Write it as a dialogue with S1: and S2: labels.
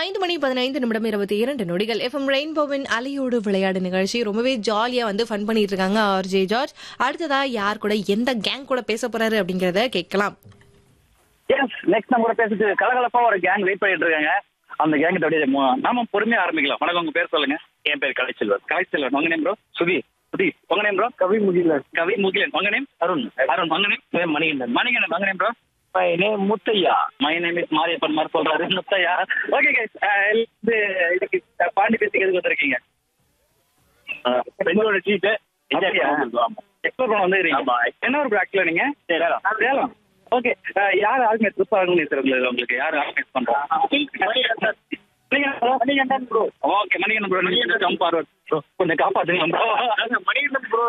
S1: ஐந்து மணி பதினைந்து நிமிடம் இருபத்தி இரண்டு நொடிகள் எஃப்எம் ரெயின்போவின் அலையோடு விளையாடு நிகழ்ச்சி ரொம்பவே ஜாலியா வந்து ஃபன் பண்ணிட்டு இருக்காங்க ஆர்ஜே ஜார்ஜ் அடுத்ததா யார் கூட எந்த கேங் கூட பேச போறாரு அப்படிங்கறத கேட்கலாம்
S2: எஸ் நெக்ஸ்ட் நம்ம கூட பேசிட்டு கலகலப்பா ஒரு கேங் வெயிட் பண்ணிட்டு இருக்காங்க அந்த கேங் அப்படியே மு- நாம பொறுமையா ஆரம்பிக்கலாம் வணக்கம் உங்க பேர் சொல்லுங்க என் பேர் கலைச்செல்வன் கலைச்செல்வன் உங்க நேம் ப்ரோ சுதீர் சுதீர் உங்க நேம் ப்ரோ கவி முகிலன் கவி முகிலன் உங்க நேம் அருண் அருண் உங்க நேம் மணிகண்டன் மணிகண்டன் உங்க name bro my name Muthaiah my name is Mariyappan மாதிரி சொல்றாரு முத்தையா ஓகே கைஸ் இது இதுக்கு பாண்டி பேசிக்கு எதுக்கு வந்திருக்கீங்க பெங்களூர் சீட்டு எக்ஸ்ப்ளோர் பண்ண வந்துருக்கீங்க என்ன ஒரு ஆக்சுவலா நீங்க சேலம் சேலம் ஓகே யார் ஆர்கனைஸ் ட்ரிப் ஆர்கனைஸ் உங்களுக்கு யார் ஆர்கனைஸ் பண்றா Manikandan bro okay Manikandan bro நீங்க கம் ஃபார்வர்ட் ப்ரோ கொஞ்சம் காப்பாத்துங்க ப்ரோ மணிகண்டன் ப்ரோ